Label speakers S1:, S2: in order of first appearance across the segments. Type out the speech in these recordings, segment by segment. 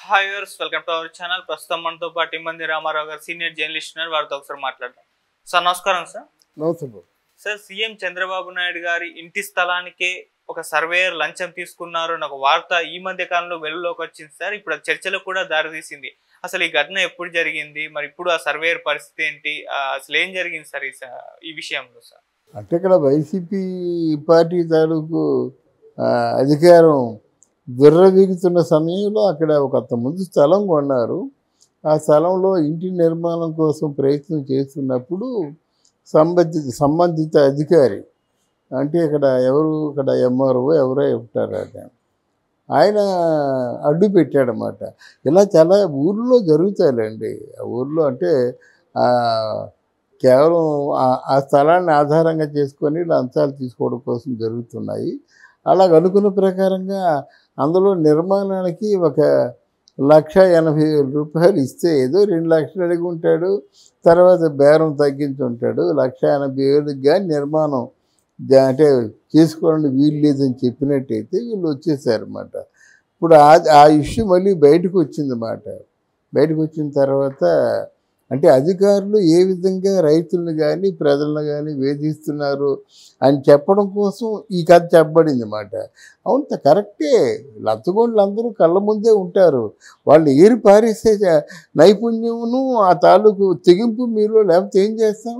S1: Hi వర్స్ welcome to our channel ప్రస్తుతం మనతో పాటు ఇమ్మంది రామారావు గారు సీనియర్ జర్నలిస్ట్ ఉన్నారు వారితో ఒకసారి మాట్లాడదాం సార్ నమస్కారం సార్
S2: నమస్తే బాబు.
S1: సార్ సీఎం చంద్రబాబు నాయుడు గారి ఇంటి స్థలానికే ఒక సర్వేయర్ లంచం తీసుకున్నారు అని ఒక వార్త ఈ మధ్య కాలంలో వెలుగులోకి వచ్చింది సార్ ఇప్పుడు అది చర్చలకు కూడా దారితీసింది అసలు ఈ ఘటన ఎప్పుడు జరిగింది మరి ఇప్పుడు ఆ సర్వేయర్ పరిస్థితి ఏంటి ఆ, అసలు ఏం జరిగింది సార్ ఈ స- ఈ విషయంలో సార్
S2: అంటే ఇక్కడ వైసీపీ పార్టీ తాలూకు ఆ, అధికారం విర్రవీగుతున్న సమయంలో అక్కడ ఒక ముందు స్థలం కొన్నారు ఆ స్థలంలో ఇంటి నిర్మాణం కోసం ప్రయత్నం చేస్తున్నప్పుడు సంబంధిత సంబంధిత అధికారి అంటే ఇక్కడ ఎవరు ఇక్కడ ఎంఆర్ఓ ఎవరో ఉంటారు ఆయన ఆయన అడ్డు పెట్టాడనమాట ఇలా చాలా ఊర్లో జరుగుతాయిలేండి ఆ ఊర్లో అంటే ఆ, కేవలం ఆ- ఆ స్థలాన్ని ఆధారంగా చేసుకొని లంచాలు తీసుకోవడం కోసం జరుగుతున్నాయి అలాగ అనుకున్న ప్రకారంగా అందులో నిర్మాణానికి ఒక లక్ష ఎనభై వేల రూపాయలు ఇస్తే ఏదో రెండు లక్షలు అడిగి ఉంటాడు తర్వాత బేరం తగ్గించి ఉంటాడు లక్ష ఎనభై వేలకు కానీ నిర్మాణం జా- అంటే చేసుకోవడానికి వీలు లేదని చెప్పినట్టయితే వీళ్ళు వచ్చేసారన్నమాట ఇప్పుడు ఆ ఆ ఇష్యూ మళ్ళీ బయటకు వచ్చిందన్నమాట బయటకు వచ్చిన తర్వాత అంటే అధికారులు ఏ విధంగా రైతులను కానీ ప్రజలను కానీ వేధిస్తున్నారు అని చెప్పడం కోసం ఈ కథ చెప్పబడింది అన్నమాట అవును త- కరెక్టే లచ్చగొండలు అందరూ కళ్ళ ముందే ఉంటారు వాళ్ళు ఏరి పారేసే జ- నైపుణ్యమును ఆ తాలూకు తెగింపు మీలో లేకపోతే ఏం చేస్తాం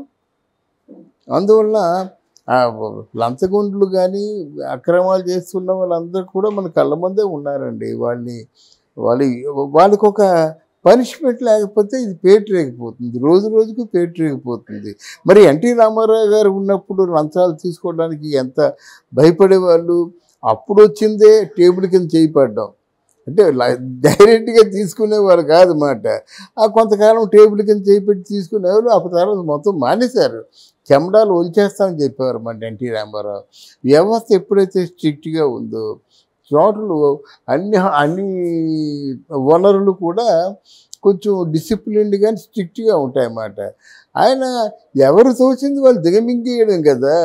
S2: అందువల్ల ఆ లంచగొండలు కానీ అక్రమాలు చేస్తున్న వాళ్ళందరూ కూడా మన కళ్ళ ముందే ఉన్నారండి వాళ్ళని వాళ్ళ వాళ్ళకి ఒక పనిష్మెంట్ లేకపోతే ఇది పేటరేగిపోతుంది రోజు రోజుకు పేటరేగిపోతుంది మరి ఎన్టీ రామారావు గారు ఉన్నప్పుడు లంచాలు తీసుకోవడానికి ఎంత భయపడేవాళ్ళు అప్పుడు వచ్చిందే టేబుల్ కింద చేయి పడ్డాం అంటే ల- డైరెక్ట్గా తీసుకునేవారు కాదు మాట ఆ కొంతకాలం టేబుల్ కింద చేయి పెట్టి తీసుకునేవారు అప్పుడు తర్వాత మొత్తం మానేశారు చెమడాలు ఒలిచేస్తామని చెప్పేవారు మన ఎన్టీ రామారావు వ్యవస్థ ఎప్పుడైతే స్ట్రిక్ట్గా ఉందో చోటలు అన్ని అన్ని వనరులు కూడా కొంచెం డిసిప్లిన్డ్గా స్ట్రిక్ట్గా ఉంటాయన్నమాట ఆయన ఎవరు తోచింది వాళ్ళు దిగమింగేయడం కదా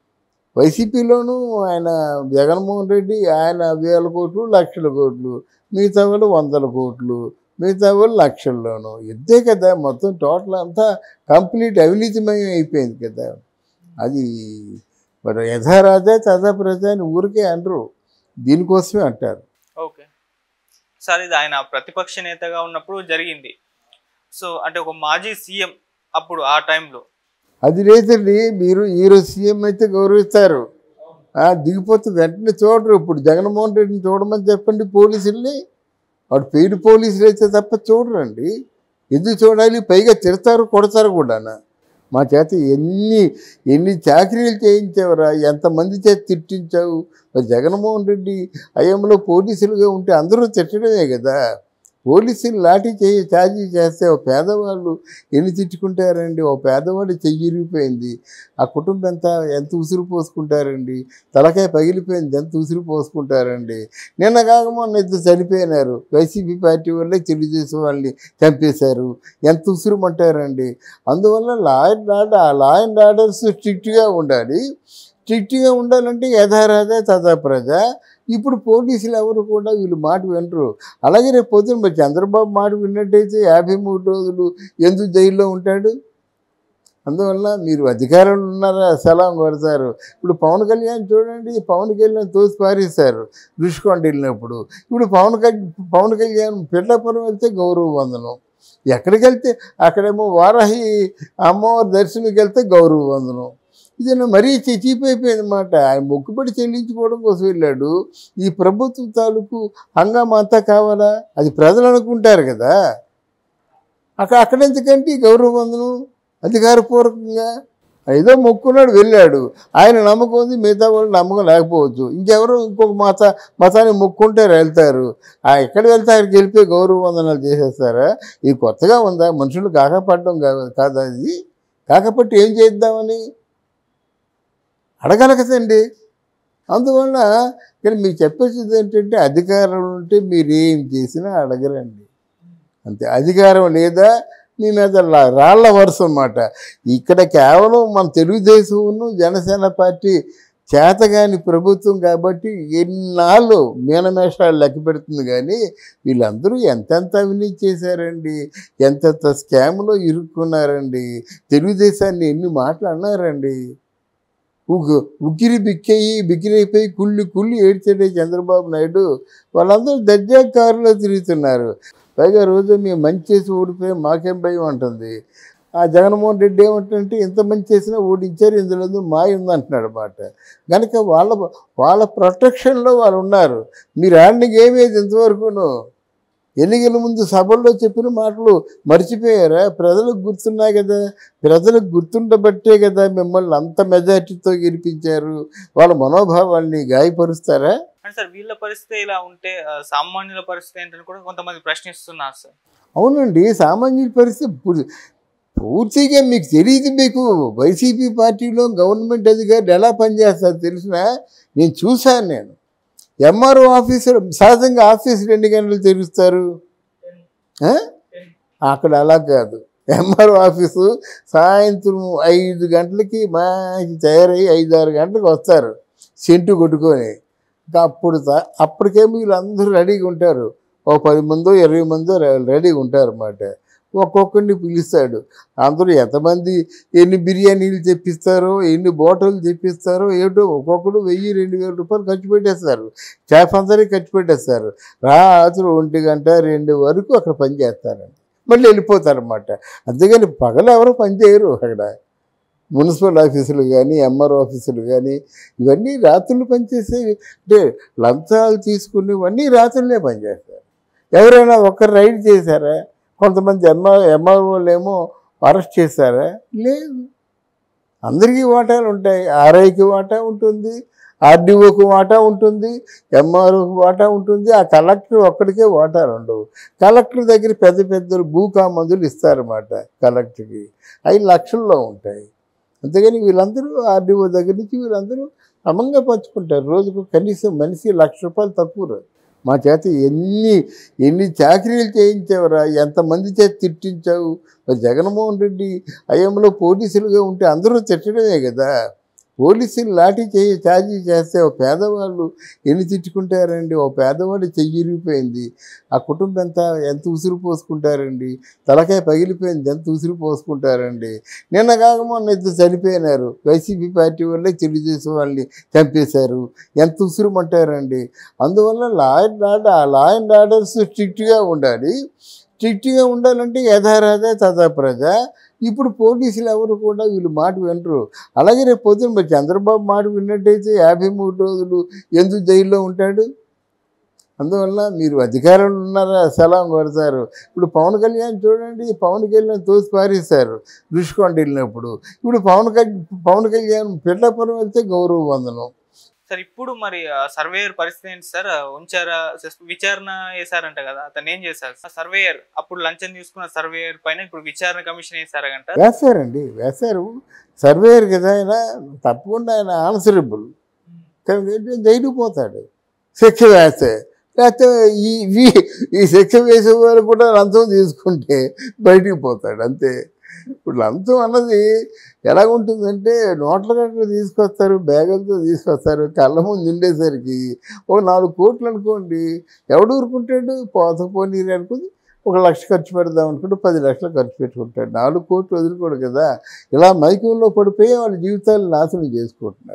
S2: వైసీపీలోనూ ఆయన జగన్మోహన్ రెడ్డి ఆయన వేల కోట్లు లక్షల కోట్లు మిగతా వాళ్ళు వందల కోట్లు మిగతా వాళ్ళు లక్షల్లోనూ ఇద్దే కదా మొత్తం టోటల్ అంతా కంప్లీట్ అవినీతిమయం అయిపోయింది కదా అది మరి యథారాజా తథా ప్రజ అని ఊరికే అనరు దీనికోసమే అంటారు
S1: ఓకే సార్ ఇది ఆయన ప్రతిపక్ష నేతగా ఉన్నప్పుడు జరిగింది సో అంటే ఒక మాజీ సీఎం అప్పుడు ఆ టైంలో
S2: అది లేదండి మీరు ఈరోజు సీఎం అయితే గౌరవిస్తారు ఆ, దిగిపోతే వెంటనే చూడరు ఇప్పుడు జగన్మోహన్ రెడ్డిని చూడమని చెప్పండి పోలీసుల్ని వాడు పెయిడ్ పోలీసులు అయితే తప్ప చూడరండి ఎందుకు చూడాలి పైగా తిడతారు కొడతారు కూడా మా చేత ఎన్ని ఎన్ని చాకరీలు చేయించావురా ఎంతమంది చేత తిట్టించావు మరి జగన్మోహన్ రెడ్డి అయ్యంలో పోలీసులుగా ఉంటే అందరూ తిట్టడమే కదా పోలీసులు లాఠీ చేయి ఛార్జీ చేస్తే ఓ పేదవాళ్ళు ఎన్ని తిట్టుకుంటారండి ఓ పేదవాడి చెయ్యి ఇరిగిపోయింది ఆ కుటుంబం ఎంత ఎంత ఉసురు పోసుకుంటారండి తలకాయ పగిలిపోయింది ఎంత ఉసురు పోసుకుంటారండి నిన్న కాక మొన్న ఇద్దరు చనిపోయినారు వైసీపీ పార్టీ వల్లే తెలుగుదేశం వాళ్ళని చంపేశారు ఎంత ఉసురుమంటారండి అందువల్ల law and order law and orders స్ట్రిక్ట్గా ఉండాలి స్ట్రిక్ట్గా ఉండాలంటే యథారాజా తథా ప్రజ ఇప్పుడు పోలీసులు ఎవరు కూడా వీళ్ళు మాట వినరు అలాగే రేపు పొద్దున మరి చంద్రబాబు మాట విన్నట్టయితే యాభై మూడు రోజులు ఎందుకు జైల్లో ఉంటాడు అందువల్ల మీరు అధికారంలో ఉన్నారా సలాం కొడతారు ఇప్పుడు పవన్ కళ్యాణ్ చూడండి పవన్ కళ్యాణ్ తోసి పారేశారు రుషికొండ వెళ్ళినప్పుడు ఇప్పుడు పవన్ కళ్యాణ్ పవన్ కళ్యాణ్ పిల్లపురం వెళ్తే గౌరవ వందనం ఎక్కడికి వెళ్తే అక్కడేమో వారాహి అమ్మవారి దర్శనంకి వెళ్తే గౌరవ వందనం ఇది మరీ చీప్ అయిపోయింది అనమాట ఆయన మొక్కుబడి చెల్లించుకోవడం కోసం వెళ్ళాడు ఈ ప్రభుత్వం తాలూకు హంగామా అంతా కావాలా అది ప్రజలు అనుకుంటారు కదా అక్కడ అక్కడెందుకంటే ఈ గౌరవ వందనం అధికారపూర్వకంగా ఏదో మొక్కున్నాడు వెళ్ళాడు ఆయన నమ్మకం ఉంది మిగతా వాళ్ళు నమ్మకం లేకపోవచ్చు ఇంకెవరు ఇంకొక మత మతాన్ని మొక్కుంటారు వెళ్తారు ఆ ఎక్కడ వెళ్తే అక్కడికి వెళ్ళిపోయి గౌరవ వందనాలు చేసేస్తారా ఇది కొత్తగా ఉందా మనుషులు కాకపడడం కా- కాదా ఇది కాకపోతే ఏం చేద్దామని అడగలకదండి అందువల్ల కానీ మీకు చెప్పేది ఏంటంటే అధికారం ఉంటే మీరు ఏం చేసినా అడగరండి అంతే అధికారం లేదా మీ మీద లా- రాళ్ల వరుస అన్నమాట ఇక్కడ కేవలం మన తెలుగుదేశం జనసేన పార్టీ చేతగాని ప్రభుత్వం కాబట్టి ఎన్నాళ్ళు మీనమేషాలు లెక్క పెడుతుంది కానీ వీళ్ళందరూ ఎంతెంత అవినీతి చేశారండి ఎంతెంత స్కామ్లో ఇరుక్కున్నారండి తెలుగుదేశాన్ని ఎన్ని మాటలు అన్నారండి ఉగ్గు ఉక్కిరి బిక్కయి బిక్కిరైపోయి కుళ్ళి కుళ్ళి ఏడ్చాడే చంద్రబాబు నాయుడు వాళ్ళందరూ దర్జా కారులో తిరుగుతున్నారు పైగా రోజు మేము మంచి చేసి ఓడిపోయి మాకేం భయం అంటుంది ఆ జగన్మోహన్ రెడ్డి ఏమంటుంటే ఇంత మంచి చేసినా ఓడించారు ఇందులో మాయ ఉందంటున్నాడు అన్నమాట కనుక వాళ్ళ వాళ్ళ ప్రొటెక్షన్లో వాళ్ళు ఉన్నారు మీరు ఆడినకి ఏమేది ఇంతవరకును ఎన్నికల ముందు సభల్లో చెప్పిన మాటలు మర్చిపోయారా ప్రజలకు గుర్తున్నాయి కదా ప్రజలకు గుర్తుండబట్టే కదా మిమ్మల్ని అంత మెజార్టీతో గెలిపించారు వాళ్ళ మనోభావాల్ని గాయపరుస్తారా
S1: అంటే సార్ వీళ్ళ పరిస్థితి ఇలా ఉంటే ఆ, సామాన్యుల పరిస్థితి ఏంటని కూడా కొంతమంది ప్రశ్నిస్తున్నారు సార్
S2: అవునండి సామాన్యుల పరిస్థితి పూ- పూర్తిగా మీకు తెలియదు మీకు వైసీపీ పార్టీలో గవర్నమెంట్ అధికారులు ఎలా పనిచేస్తారు తెలిసిన నేను చూశాను నేను ఎంఆర్ఓ ఆఫీసర్ సహజంగా ఆఫీసులు ఎన్ని గంటలు తెరుస్తారు ఆ? అక్కడ అలా కాదు ఎంఆర్ఓ ఆఫీసు సాయంత్రం ఐదు గంటలకి మంచి తయారై ఐదు ఆరు గంటలకు వస్తారు సెంటు కొట్టుకొని ఇంకా అప్పుడు తా- అప్పటికేమో వీళ్ళందరూ రెడీగా ఉంటారు ఓ పది మందో ఇరవై మందో రె- రెడీగా ఉంటారు అన్నమాట ఒక్కొక్కరిని పిలుస్తాడు అందరూ ఎంతమంది ఎన్ని బిర్యానీలు తెప్పిస్తారో ఎన్ని బాటిల్ తెప్పిస్తారో ఏటో ఒక్కొక్కడు వెయ్యి రెండు వేల రూపాయలు ఖర్చు పెట్టేస్తారు స్టాఫ్ అందరికీ ఖర్చు పెట్టేస్తారు రాత్రి ఒంటి గంట రెండు వరకు అక్కడ పని చేస్తారండి మళ్ళీ వెళ్ళిపోతారన్నమాట అంతేగాని పగలు ఎవరు పని చేయరు అక్కడ మున్సిపల్ ఆఫీసులు కానీ ఎంఆర్ఓ ఆఫీసులు కానీ ఇవన్నీ రాత్రులు పనిచేసేవి అంటే లంచాలు తీసుకునేవన్నీ రాత్రులే పనిచేస్తారు ఎవరైనా ఒక్కరు రైడ్ చేశారా కొంతమంది ఎంఆర్ ఎంఆర్ఓలు ఏమో అరెస్ట్ చేశారా లేదు అందరికీ వాటాలు ఉంటాయి ఆర్ఐకి వాటా ఉంటుంది ఆర్డీఓకి వాటా ఉంటుంది ఎంఆర్ఓకి వాటా ఉంటుంది ఆ కలెక్టర్ ఒక్కడికే వాటాలు ఉండవు కలెక్టర్ దగ్గర పెద్ద పెద్ద భూకా మందులు ఇస్తారన్నమాట కలెక్టర్కి ఐదు లక్షల్లో ఉంటాయి అంతేగాని వీళ్ళందరూ ఆర్డీఓ దగ్గర నుంచి వీళ్ళందరూ క్రమంగా పంచుకుంటారు రోజుకు కనీసం మనిషి లక్ష రూపాయలు తక్కువ రాదు. మా చేత ఎన్ని ఎన్ని చాకరీలు చేయించావురా ఎంతమంది చేత తిట్టించావు మరి జగన్మోహన్ రెడ్డి అయ్యంలో పోలీసులుగా ఉంటే అందరూ తిట్టడమే కదా పోలీసులు లాఠీ చేయి ఛార్జీ చేస్తే ఓ పేదవాళ్ళు ఎన్ని తిట్టుకుంటారండి ఓ పేదవాడు చెయ్యి ఇరిగిపోయింది ఆ కుటుంబం ఎంత ఎంత ఉసురు పోసుకుంటారండి తలకాయ పగిలిపోయింది ఎంత ఉసురు పోసుకుంటారండి నిన్న కాక మొన్న ఇద్దరు చనిపోయినారు వైసీపీ పార్టీ వల్లే తెలుగుదేశం వాళ్ళని చంపేశారు ఎంత ఉసురుమంటారండి అందువల్ల లా అండ్ ఆర్డర్ ఆ లా అండ్ ఆర్డర్స్ స్ట్రిక్ట్గా ఉండాలి స్ట్రిక్ట్గా ఉండాలంటే యథారాధ తథా ప్రజ ఇప్పుడు పోలీసులు ఎవరు కూడా వీళ్ళు మాట వినరు అలాగే రేపు పొద్దున మరి చంద్రబాబు మాట విన్నట్టయితే యాభై మూడు రోజులు ఎందుకు జైల్లో ఉంటాడు అందువల్ల మీరు అధికారంలో ఉన్నారా సలాం కొడతారు ఇప్పుడు పవన్ కళ్యాణ్ చూడండి పవన్ కళ్యాణ్ తోసి పారేశారు రుషికొండ వెళ్ళినప్పుడు ఇప్పుడు పవన్ కళ్యాణ్ పవన్ కళ్యాణ్ పిల్లపురం వెళ్తే గౌరవ వందనం
S1: సార్ ఇప్పుడు మరి సర్వేయర్ పరిస్థితి ఏంటి సార్ ఉంచారా జస్ట్ విచారణ వేశారంట కదా అతను ఏం చేశారు సర్వేయర్ అప్పుడు లంచం తీసుకున్న సర్వేయర్ పైన ఇప్పుడు విచారణ కమిషన్ వేశారంట
S2: వేశారండి వేశారు సర్వేయర్ కదా ఆయన తప్పకుండా ఆయన ఆన్సరబుల్ కానీ ఏంటంటే జైలుకు పోతాడు శిక్ష వేస్తే లేకపోతే ఈ వీ- ఈ శిక్ష వేసే వాళ్ళు కూడా లంచం తీసుకుంటే బయటికి పోతాడు అంతే ఇప్పుడు లంచం అన్నది ఎలా ఉంటుందంటే నోట్ల గంటలు తీసుకొస్తారు బ్యాగులతో తీసుకొస్తారు కళ్ళ ముందు ఉండేసరికి ఓ నాలుగు కోట్లు అనుకోండి ఎవడు ఊరుకుంటాడు పోత పోనీరు అనుకుని ఒక లక్ష ఖర్చు పెడదాం అనుకుంటే పది లక్షలు ఖర్చు పెట్టుకుంటాడు నాలుగు కోట్లు వదులుకోడు కదా ఇలా మైకంలో పడిపోయి వాళ్ళ జీవితాలు నాశనం చేసుకుంటున్నారు